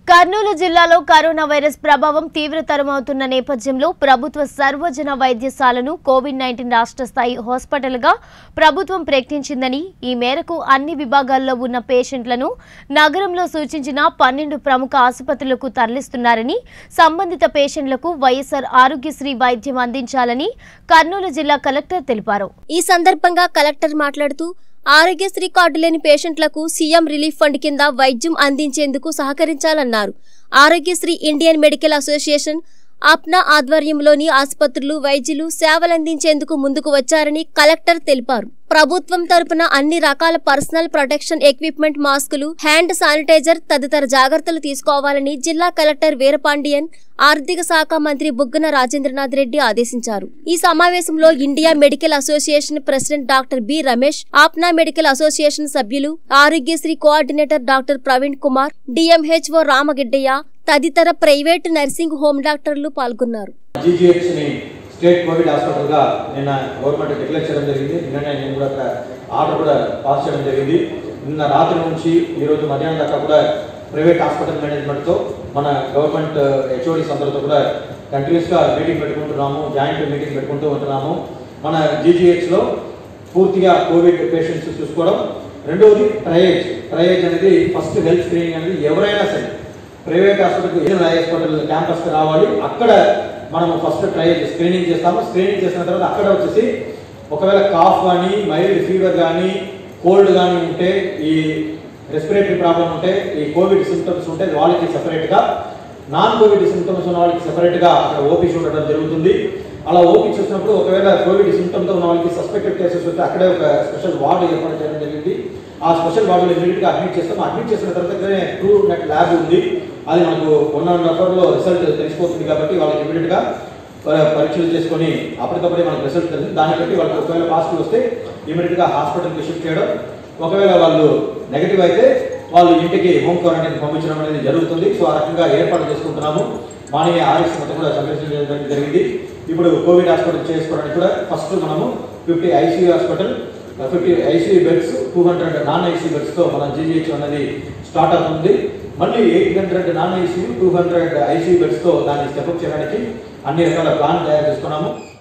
కర్నూలు జిల్లాలో corona virus ప్రభావం తీవ్రతరమవుతున్న నేపథ్యంలో ప్రభుత్వ సర్వజన వైద్యశాలను కోవిడ్ నైన్టీన్ రాష్ట్ర స్థాయి హాస్పిటల్గా ప్రభుత్వం ప్రకటించిందని ఈ మేరకు అన్ని విభాగాల్లో ఉన్న పేషెంట్లను నగరంలో సూచించిన పన్నెండు ప్రముఖ ఆసుపత్రులకు తరలిస్తున్నారని సంబంధిత పేషెంట్లకు వైఎస్ఆర్ ఆరోగ్యశ్రీ వైద్యం అందించాలని కర్నూలు జిల్లా కలెక్టర్ తెలిపారు ఈ సందర్భంగా కలెక్టర్ మాట్లాడుతూ ఆరోగ్యశ్రీ కార్డు లేని పేషెంట్లకు సీఎం రిలీఫ్ ఫండ్ కింద వైద్యం అందించేందుకు సహకరించాలన్నారు Aarogyasri Indian Medical Association APNA ఆధ్వర్యంలోని ఆసుపత్రులు వైద్యులు సేవలందించేందుకు ముందుకు వచ్చారని కలెక్టర్ తెలిపారు ప్రభుత్వం తరపున అన్ని రకాల పర్సనల్ ప్రొటెక్షన్ ఎక్విప్మెంట్ మాస్కులు హ్యాండ్ శానిటైజర్ తదితర జాగ్రత్తలు తీసుకోవాలని జిల్లా కలెక్టర్ వీరపాండియన్ ఆర్థిక శాఖ మంత్రి బుగ్గన రాజేంద్రనాథ్ రెడ్డి ఆదేశించారు ఈ సమావేశంలో India Medical Association president doctor B Ramesh APNA Medical Association సభ్యులు Aarogyasri coordinator doctor Praveen Kumar DMHO Ramagiddaiah తదితర ప్రైవేటు నర్సింగ్ హోమ్ డాక్టర్లు పాల్గొన్నారు జీజీహెచ్ ని స్టేట్ కోవిడ్ హాస్పిటల్ గా నిన్న గవర్నమెంట్ డిక్లేర్ చేయడం జరిగింది నిన్ననే నేను కూడా అక్కడ ఆర్డర్ కూడా పాస్ చేయడం జరిగింది నిన్న రాత్రి నుంచి ఈ రోజు మధ్యాహ్నం దాకా కూడా ప్రైవేట్ హాస్పిటల్ మేనేజ్మెంట్ తో మన గవర్నమెంట్ హెచ్ఓడిస్ అందరితో కూడా కంటిన్యూస్ గా మీటింగ్ పెట్టుకుంటున్నాము జాయింట్ మీటింగ్ పెట్టుకుంటూ ఉంటున్నాము మన జీజీహెచ్ లో పూర్తిగా కోవిడ్ పేషెంట్స్ చూసుకోవడం రెండవది ట్రయేజ్ ట్రయేజ్ అనేది ఫస్ట్ హెల్త్ స్క్రీనింగ్ అనేది ఎవరైనా సరే ప్రైవేట్ హాస్పిటల్కి ఏదైనా హాస్పిటల్ క్యాంపస్కి రావాలి అక్కడ మనం ఫస్ట్ ట్రై స్క్రీనింగ్ చేస్తాము స్క్రీనింగ్ చేసిన తర్వాత అక్కడ వచ్చేసి ఒకవేళ కాఫ్ కానీ మైల్డ్ ఫీవర్ కానీ కోల్డ్ కానీ ఉంటే ఈ రెస్పిరేటరీ ప్రాబ్లం ఉంటే ఈ కోవిడ్ సిమ్టమ్స్ ఉంటే వాళ్ళకి సెపరేట్గా నాన్ కోవిడ్ సిమ్టమ్స్ ఉన్న వాళ్ళకి సెపరేట్గా అక్కడ ఓపీ చూడడం జరుగుతుంది అలా ఓపీ చూసినప్పుడు ఒకవేళ కోవిడ్ సిమ్టమ్తో ఉన్న వాళ్ళకి సస్పెక్టెడ్ కేసెస్ వస్తే అక్కడే ఒక స్పెషల్ వార్డు ఏర్పాటు చేయడం జరిగింది ఆ స్పెషల్ వార్డులో ఇమీడియట్గా అడ్మిట్ చేస్తాం అడ్మిట్ చేసిన తర్వాత ట్రూ నెట్ ల్యాబ్ ఉంది అది మనకు వన్ అండ్ హాఫ్ అవర్లో రిజల్ట్ తెలిసిపోతుంది కాబట్టి వాళ్ళకి ఇమీడియట్గా పరీక్షలు చేసుకొని అప్పటికప్పుడే మనకు రిజల్ట్ తెలిసింది దాన్ని బట్టి వాళ్ళకి ఒకవేళ పాజిటివ్ వస్తే ఇమీడియట్గా హాస్పిటల్కి షిఫ్ట్ చేయడం ఒకవేళ వాళ్ళు నెగిటివ్ అయితే వాళ్ళు ఇంటికి హోమ్ క్వారంటైన్ పంపించడం అనేది జరుగుతుంది సో ఆ రకంగా ఏర్పాటు చేసుకుంటున్నాము మానవీయ ఆరోగ్య మొత్తం కూడా సందర్శించడం జరిగింది ఇప్పుడు కోవిడ్ హాస్పిటల్ చేసుకోవడానికి కూడా ఫస్ట్ మనము fifty ICU hospital fifty ICU beds two hundred non ICU బెడ్స్తో మన జీజీహెచ్ అనేది స్టార్ట్ అవుతుంది మళ్ళీ eight hundred non ICU two hundred ICU బెడ్స్తో దాన్ని స్టెప్అప్ చేయడానికి అన్ని రకాల ప్లాన్ తయారు చేసుకున్నాము